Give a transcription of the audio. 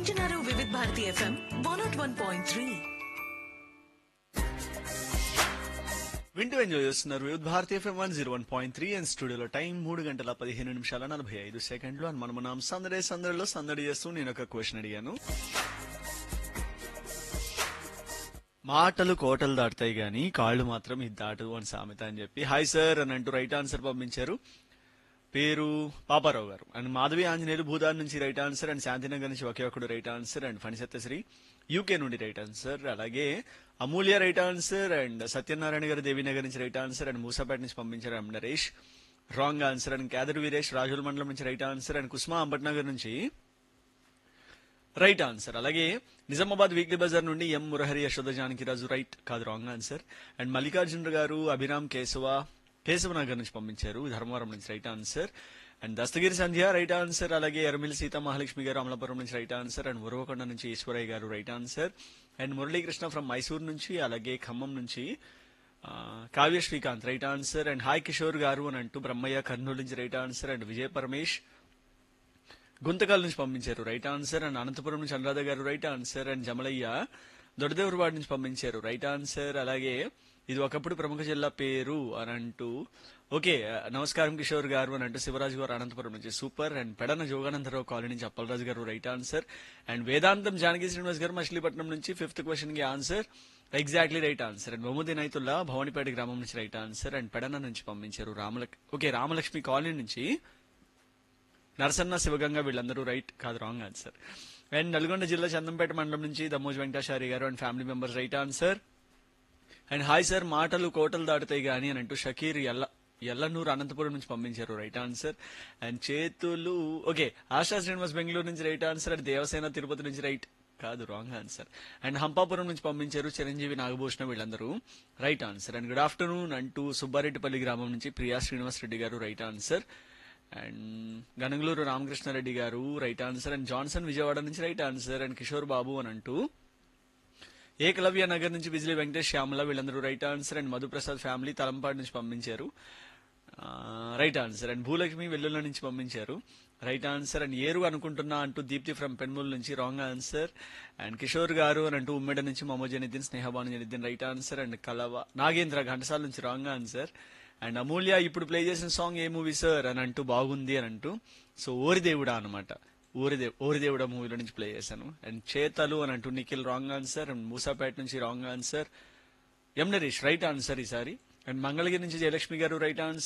వింటున్నారు Vividh Bharati FM one naught one point three వింటూ enjoy చేస్తున్నారు Vividh Bharatiya FM one zero one point three and స్టూడియోలో time మూడు గంటల పదిహేను నిమిషాల నలభై ఐదు సెకండ్లు అని మనం మనం సందడే సందడిలో సందడి చేస్తూ నేను ఒక క్వశ్చన్ అడిగాను మాటలు కోటలు దాటుతాయి గాని కాళ్ళు మాత్రం ఇది దాటదు అని సామెత అని చెప్పి హాయ్ సార్ అని అంటూ రైట్ ఆన్సర్ పంపించారు పేరు పాపారావు గారు అండ్ మాధవి ఆంజనేయులు భూదాన్ నుంచి రైట్ ఆన్సర్ అండ్ శాంతినగర్ నుంచి ఒకే ఒకడు right answer and Phanisatyasri UK నుండి రైట్ ఆన్సర్ అలాగే Amulya right answer and Satyanarayana garu Devinagar నుంచి రైట్ ఆన్సర్ అండ్ మూసాపేట నుంచి పంపించారు M Naresh wrong answer and Kedar Veeresh Rajula మండలం నుంచి right answer and Kusma Ambatnagar నుంచి రైట్ ఆన్సర్ అలాగే నిజామాబాద్ వీక్లీ బజార్ నుండి ఎం మురహరి యశోద జానకిరాజు రైట్ కాదు wrong answer and Mallikarjuna garu Abhiram Keshava Keshavanagar నుంచి పంపించారు ధర్మవరం నుంచి right answer and Dastagiri Sandhya right answer అలాగే ఎర్మిల్ సీతా మహాలక్ష్మి గారు అమలాపురం నుంచి రైట్ ఆన్సర్ అండ్ ఉరవకొండ నుంచి Eshwaraiah garu right answer and Muralikrishna from Mysore నుంచి అలాగే ఖమ్మం నుంచి ఆ, Kavya Srikanth right answer and hi Kishore garu అని అంటూ బ్రహ్మయ్య కర్నూలు నుంచి right answer and Vijay Paramesh Guntakala నుంచి పంపించారు రైట్ ఆన్సర్ అండ్ అనంతపురం నుంచి Anuradha garu right answer and Jamalaiah Dodadevaravada నుంచి పంపించారు రైట్ ఆన్సర్ అలాగే ఇది ఒకప్పుడు ప్రముఖ జిల్లా పేరు అని అంటూ ఓకే నమస్కారం కిషోర్ గారు అని అంటూ శివరాజు గారు అనంతపురం నుంచి super and Pedana Joganandarao colony నుంచి అప్పలరాజు గారు రైట్ ఆన్సర్ అండ్ వేదాంతం జానకి శ్రీనివాస్ గారు మచిలీపట్నం నుంచి ఫిఫ్త్ క్వశ్చన్ కి answer exactly right answer and Mohammed Naitullah Bhavanipeta గ్రామం నుంచి రైట్ ఆన్సర్ అండ్ పెడన నుంచి పంపించారు రామలక్ ఓకే రామలక్ష్మి కాలనీ నుంచి నరసన్న శివగంగ వీళ్ళందరూ రైట్ కాదు రాంగ్ ఆన్సర్ అండ్ నల్గొండ జిల్లా చందంపేట మండలం నుంచి Dammoj Venkatachari garu and family members right answer and hi sir మాటలు కోటలు దాటుతాయి గాని అని అంటూ షకీర్ ఎల్ల ఎల్లనూరు అనంతపురం నుంచి పంపించారు రైట్ ఆన్సర్ అండ్ చేతులు ఓకే ఆశా శ్రీనివాస్ బెంగళూరు నుంచి right answer and Devasena Tirupati నుంచి రైట్ కాదు రాంగ్ ఆన్సర్ అండ్ హంపాపురం నుంచి పంపించారు చిరంజీవి నాగభూషణ వీళ్ళందరూ right answer and good afternoon అంటూ సుబ్బారెడ్డిపల్లి గ్రామం నుంచి Priya Srinivas Reddy garu right answer and Ganagaluru Ramakrishnareddy garu right answer and Johnson Vijayawada నుంచి right answer and Kishore Babu అని అంటూ ఏకలవ్య నగర్ నుంచి బిజిలీ వెంకటేష్ శ్యామల వీళ్ళందరూ right answer and Madhuprasad family Talampadu నుంచి పంపించారు ఆ, right answer and Bhulakshmi Vellulla నుంచి పంపించారు రైట్ ఆన్సర్ అండ్ ఏరు అనుకుంటున్నా అంటూ దీప్తి ఫ్రమ్ పెన్మూల్ నుంచి wrong answer and Kishore garu అని అంటూ ఉమ్మెడ నుంచి Mamoj Janiddin Snehabanu Janiddin right answer and Kalava Nagendra Ghantasala నుంచి రాంగ్ ఆన్సర్ అండ్ అమూల్య ఇప్పుడు ప్లే చేసిన సాంగ్ ఏ మూవీ సార్ అని అంటూ బాగుంది అని అంటూ సో ఓరిదేవుడా అనమాట ఊరిదే ఓరిదేవుడా మూవీలో నుంచి ప్లే చేశాను అండ్ చేతలు అని అంటూ Nikhil wrong answer and Musapeta నుంచి wrong answer M Naresh right answer ఈసారి అండ్ మంగళగిరి నుంచి జయలక్ష్మి గారు రైట్ ఆన్సర్